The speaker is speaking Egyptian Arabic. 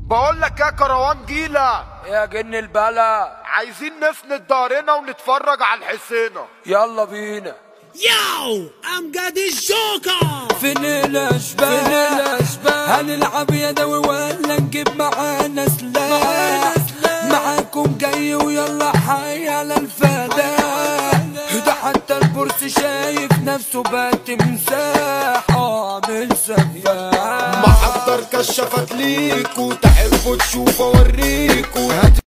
بقول لك يا كروان جيلة يا جن البلا عايزين نسند ظهرنا ونتفرج على الحسينة يلا بينا Yo, I'm got this joker. فين الاشباه فين الاشباه هنلعب يدوي ولا نجيب معانا سلاح معاكم جاي ويلا حي على الفداء ده حتى البورس شايف نفسه بقى تمساح عامل سفاح محضر كشفت ليك وتحبوا تشوف اوريكوا